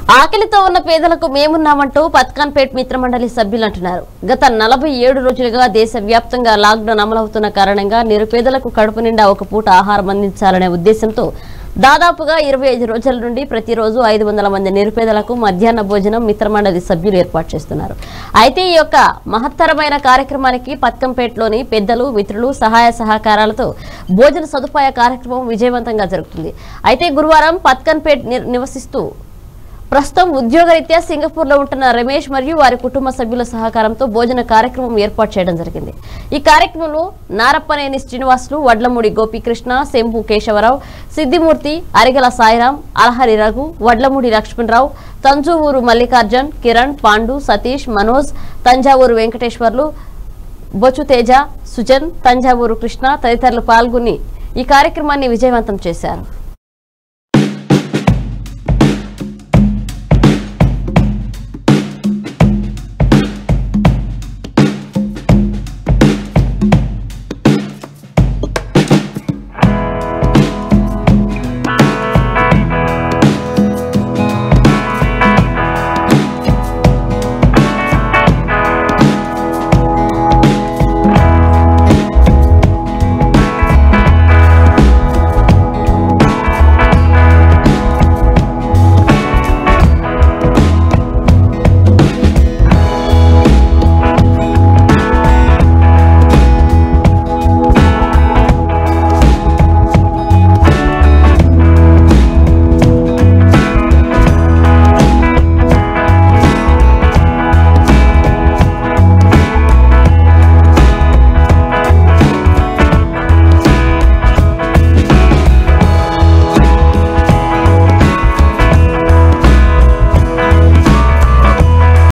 ఆకలితో ఉన్న పేదలకు మేమున్నామంటూ పత్కాన్పేట్ మిత్రమండలి సభ్యులు అంటున్నారు గత నలభై ఏడు రోజులుగా దేశవ్యాప్తంగా లాక్డౌన్ అమలవుతున్న కారణంగా నిరుపేదలకు కడుపు నిండా ఒక పూట ఆహారం అందించాలనే ఉద్దేశంతో దాదాపుగా ఇరవై ఐదు రోజుల నుండి ప్రతిరోజు ఐదు వందల మంది నిరుపేదలకు మధ్యాహ్న భోజనం మిత్రమండలి సభ్యులు ఏర్పాటు చేస్తున్నారు అయితే ఈ యొక్క మహత్తరమైన కార్యక్రమానికి పత్కంపేటలోని పెద్దలు మిత్రులు సహాయ సహకారాలతో భోజన సదుపాయ కార్యక్రమం విజయవంతంగా జరుగుతుంది అయితే గురువారం పత్కన్పేట్ ని- నివసిస్తూ ప్రస్తుతం ఉద్యోగరీత్యా సింగపూర్ లో ఉంటున్న రమేష్ మరియు వారి కుటుంబ సభ్యుల సహకారంతో భోజన కార్యక్రమం ఏర్పాటు చేయడం జరిగింది ఈ కార్యక్రమంలో నారప్పనేని శ్రీనివాసులు వడ్లమూడి గోపీకృష్ణ శంభు కేశవరావు సిద్దిమూర్తి అరిగల సాయిరాం అలహరి రఘు వడ్లమూడి లక్ష్మణరావు తంజూవూరు మల్లికార్జున్ కిరణ్ పాండు సతీష్ మనోజ్ తంజావూరు వెంకటేశ్వర్లు బొచ్చు తేజ సుజన్ తంజావూరు కృష్ణ తదితరులు పాల్గొని ఈ కార్యక్రమాన్ని విజయవంతం చేశారు